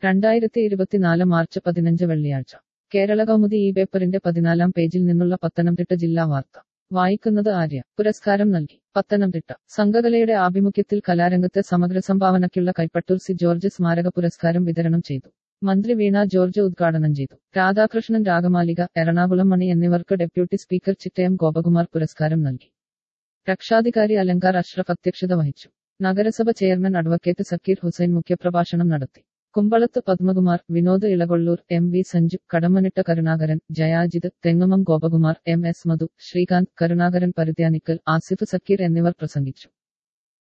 രണ്ടായിരത്തി ഇരുപത്തിനാല് മാർച്ച് പതിനഞ്ച് വെള്ളിയാഴ്ച കേരള കൗമുദി ഈ പേപ്പറിന്റെ പതിനാലാം പേജിൽ നിന്നുള്ള പത്തനംതിട്ട ജില്ലാ വാർത്ത വായിക്കുന്നത് ആര്യ പുരസ്കാരം നൽകി പത്തനംതിട്ട സംഘകലയുടെ ആഭിമുഖ്യത്തിൽ കലാരംഗത്തെ സമഗ്ര സംഭാവനയ്ക്കുള്ള കൈപ്പട്ടൂർ സി ജോർജ് സ്മാരക പുരസ്കാരം വിതരണം ചെയ്തു മന്ത്രി വീണ ജോർജ് ഉദ്ഘാടനം ചെയ്തു രാധാകൃഷ്ണൻ രാഗമാലിക എറണാകുളം മണി എന്നിവർക്ക് ഡെപ്യൂട്ടി സ്പീക്കർ ചിറ്റയം ഗോപകുമാർ പുരസ്കാരം നൽകി രക്ഷാധികാരി അലങ്കാർ അഷ്റഫ് അധ്യക്ഷത വഹിച്ചു നഗരസഭ ചെയർമാൻ അഡ്വക്കേറ്റ് സക്കീർ ഹുസൈൻ മുഖ്യപ്രഭാഷണം നടത്തി Kumbalath Padmakumar Vinod Elakollur M V Sanju Kadammanitta Karunakaran Jayajith Thengumam Gopakumar M S Madhu Sreekanth Karunakaran Paruthyanickal Asif Zakir എന്നിവർ പ്രസംഗിച്ചു